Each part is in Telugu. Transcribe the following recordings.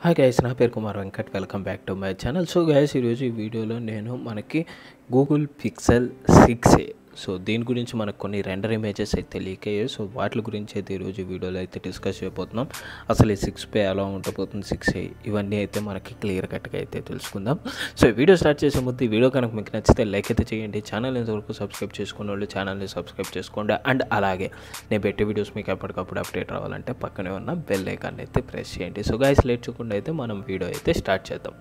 హాయ్ గైస్ నా పేరు Kumar Venkat welcome back to my channel so guys ఈరోజు ఈ వీడియోలో నేను మనకి Google Pixel six A so దీని గురించి మనకు కొన్ని రెండర్ ఇమేజెస్ అయితే లీక్ అయ్యాయి సో వాటి గురించి అయితే ఈరోజు ఈ వీడియోలో అయితే డిస్కస్ చేయబోతున్నాం అసలు ఈ సిక్స్ పే ఎలా ఉండబోతుంది సిక్స్ ఏ ఇవన్నీ అయితే మనకి క్లియర్ కట్గా అయితే తెలుసుకుందాం సో ఈ వీడియో స్టార్ట్ చేసే ముందు ఈ వీడియో కనుక మీకు నచ్చితే లైక్ అయితే చేయండి ఛానల్ ఇంతవరకు సబ్స్క్రైబ్ చేసుకున్న వాళ్ళు ఛానల్ని సబ్స్క్రైబ్ చేసుకోండి అండ్ అలాగే నేను పెట్టే వీడియోస్ మీకు ఎప్పటికప్పుడు అప్డేట్ రావాలంటే పక్కనే ఉన్న బెల్ ఐకాన్ అయితే ప్రెస్ చేయండి సో గైస్ లేట్ చేయకుండా అయితే మనం వీడియో అయితే స్టార్ట్ చేద్దాం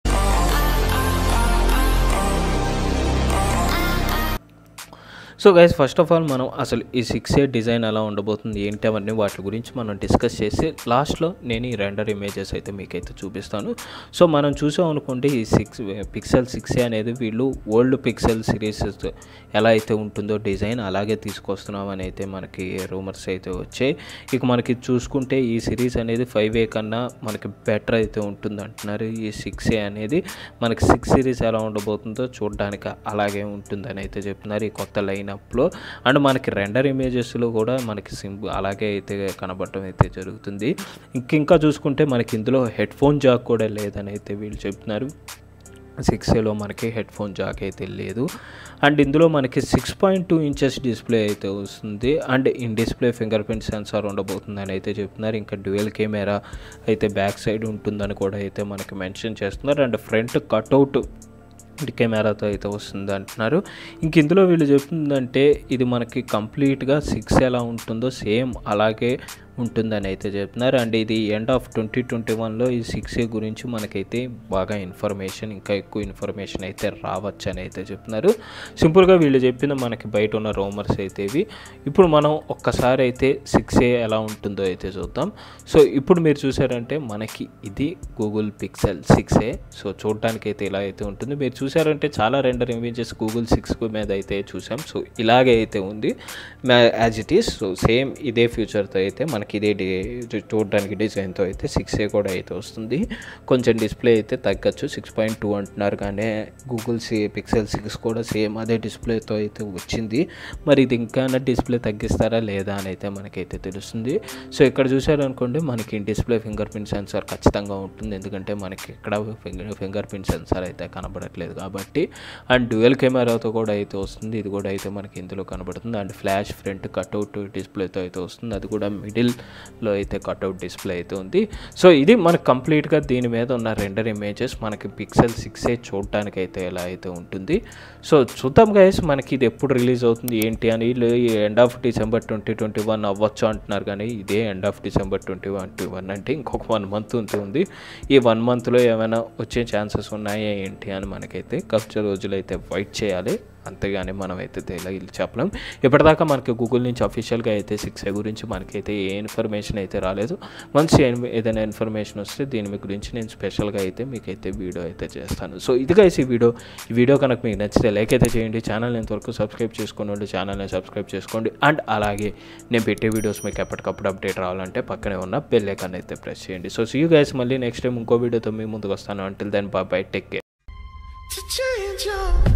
so guys first of all మనం అసలు ఈ సిక్స్ ఏ డిజైన్ ఎలా ఉండబోతుంది ఏంటి అవన్నీ వాటి గురించి మనం డిస్కస్ చేసి లాస్ట్లో నేను ఈ రెండర్ ఇమేజెస్ అయితే మీకైతే చూపిస్తాను సో మనం చూసాం అనుకోండి ఈ సిక్స్ పిక్సెల్ సిక్స్ ఏ అనేది వీళ్ళు ఓల్డ్ పిక్సెల్ సిరీస్ ఎలా అయితే ఉంటుందో డిజైన్ అలాగే తీసుకొస్తున్నాం అని అయితే మనకి రూమర్స్ అయితే వచ్చాయి ఇక మనకి చూసుకుంటే ఈ సిరీస్ అనేది ఫైవ్ ఏ కన్నా మనకి బెటర్ అయితే ఉంటుంది అంటున్నారు ఈ సిక్స్ ఏ అనేది మనకి సిక్స్ సిరీస్ ఎలా ఉండబోతుందో చూడడానికి అలాగే ఉంటుందని అయితే చెప్తున్నారు ఈ కొత్త లైనప్లో అండ్ మనకి రెండర్ ఇమేజెస్లో కూడా మనకి సింపుల్ అలాగే అయితే కనబడటం అయితే జరుగుతుంది ఇంక ఇంకా చూసుకుంటే మనకి ఇందులో హెడ్ ఫోన్ జాక్ కూడా లేదని అయితే వీళ్ళు చెప్తున్నారు సిక్స్ ఏలో మనకి హెడ్ ఫోన్ జాక్ అయితే లేదు అండ్ ఇందులో మనకి six point two inches display అయితే వస్తుంది and in display fingerprint sensor ఉండబోతుందని అయితే చెప్తున్నారు ఇంకా డ్యూయల్ కెమెరా అయితే బ్యాక్ సైడ్ ఉంటుందని కూడా అయితే మనకి మెన్షన్ చేస్తున్నారు అండ్ ఫ్రంట్ కట్అవుట్ కెమెరాతో అయితే వస్తుంది అంటున్నారు ఇంక ఇందులో వీళ్ళు చెప్తుందంటే ఇది మనకి కంప్లీట్గా సిక్స్ ఎలా ఉంటుందో సేమ్ అలాగే ఉంటుందని అయితే చెప్తున్నారు అండ్ ఇది ఎండ్ ఆఫ్ ట్వంటీ ట్వంటీ వన్లో ఈ సిక్స్ ఏ గురించి మనకైతే బాగా ఇన్ఫర్మేషన్ ఇంకా ఎక్కువ ఇన్ఫర్మేషన్ అయితే రావచ్చు అని అయితే చెప్తున్నారు సింపుల్గా వీళ్ళు చెప్పిన మనకి బయట ఉన్న రోమర్స్ అయితే ఇవి ఇప్పుడు మనం ఒక్కసారి అయితే సిక్స్ ఏ ఎలా ఉంటుందో అయితే చూద్దాం సో ఇప్పుడు మీరు చూసారంటే మనకి ఇది Google Pixel six A so చూడడానికి అయితే ఇలా అయితే ఉంటుంది మీరు చూసారంటే చాలా రెండర్ ఇమేజెస్ గూగుల్ సిక్స్ మీద అయితే చూసాం సో ఇలాగే అయితే ఉంది as it is so same ఇదే ఫ్యూచర్తో అయితే మనకి ఇదే డి చూడడానికి డిజైన్తో అయితే సిక్స్ ఏ కూడా అయితే వస్తుంది కొంచెం డిస్ప్లే అయితే తగ్గచ్చు సిక్స్ పాయింట్ టూ అంటున్నారు కానీ గూగుల్ సి పిక్సెల్ సిక్స్ కూడా సేమ్ అదే డిస్ప్లేతో అయితే వచ్చింది మరి ఇది ఇంకా డిస్ప్లే తగ్గిస్తారా లేదా అని అయితే మనకైతే తెలుస్తుంది సో ఇక్కడ చూసారనుకోండి మనకి డిస్ప్లే ఫింగర్ ప్రింట్ సెన్సార్ ఖచ్చితంగా ఉంటుంది ఎందుకంటే మనకి ఇక్కడ ఫింగర్ ఫింగర్ ప్రింట్ సెన్సార్ అయితే కనబడట్లేదు కాబట్టి అండ్ డ్యూయల్ కెమెరాతో కూడా అయితే వస్తుంది ఇది కూడా అయితే మనకి ఇందులో కనబడుతుంది అండ్ ఫ్లాష్ ఫ్రంట్ కట్అవుట్ డిస్ప్లేతో అయితే వస్తుంది అది కూడా మిడిల్లో అయితే కట్అవుట్ డిస్ప్లే అయితే ఉంది సో ఇది మనకు కంప్లీట్గా దీని మీద ఉన్న రెండర్ ఇమేజెస్ మనకి పిక్సెల్ సిక్స్ ఏ చూడటానికి అయితే ఎలా అయితే ఉంటుంది సో చూద్దాం గైస్ మనకి ఇది ఎప్పుడు రిలీజ్ అవుతుంది ఏంటి అని వీళ్ళు ఈ end of December twenty twenty one అవ్వచ్చు అంటున్నారు కానీ ఇదే end of December twenty one one అంటే ఇంకొక వన్ మంత్ ఉంటుంది ఈ వన్ మంత్లో ఏమైనా వచ్చే ఛాన్సెస్ ఉన్నాయా ఏంటి అని మనకైతే కొంచెం రోజులైతే వెయిట్ చేయాలి అంతేగాని మనం అయితే తెలియదు చెప్పలేం ఇప్పటిదాకా మనకి గూగుల్ నుంచి అఫీషియల్గా అయితే సిక్స్ ఏ గురించి మనకైతే ఏ ఇన్ఫర్మేషన్ అయితే రాలేదు మంచి ఏదైనా ఇన్ఫర్మేషన్ వస్తే దీని గురించి నేను స్పెషల్గా అయితే మీకైతే వీడియో అయితే చేస్తాను సో ఇదిగా ఈ వీడియో ఈ వీడియో కనుక మీకు నచ్చితే లైక్ అయితే చేయండి ఛానల్ ఎంతవరకు సబ్స్క్రైబ్ చేసుకోండి ఛానల్ని సబ్స్క్రైబ్ చేసుకోండి అండ్ అలాగే నేను పెట్టే వీడియోస్ మీకు ఎప్పటికప్పుడు అప్డేట్ రావాలంటే పక్కనే ఉన్న బెల్ ఐకాన్ అయితే ప్రెస్ చేయండి సో సీ యూ గైస్ మళ్ళీ నెక్స్ట్ టైం ఇంకో వీడియోతో మీ ముందుకు వస్తాను until then bye take care to change your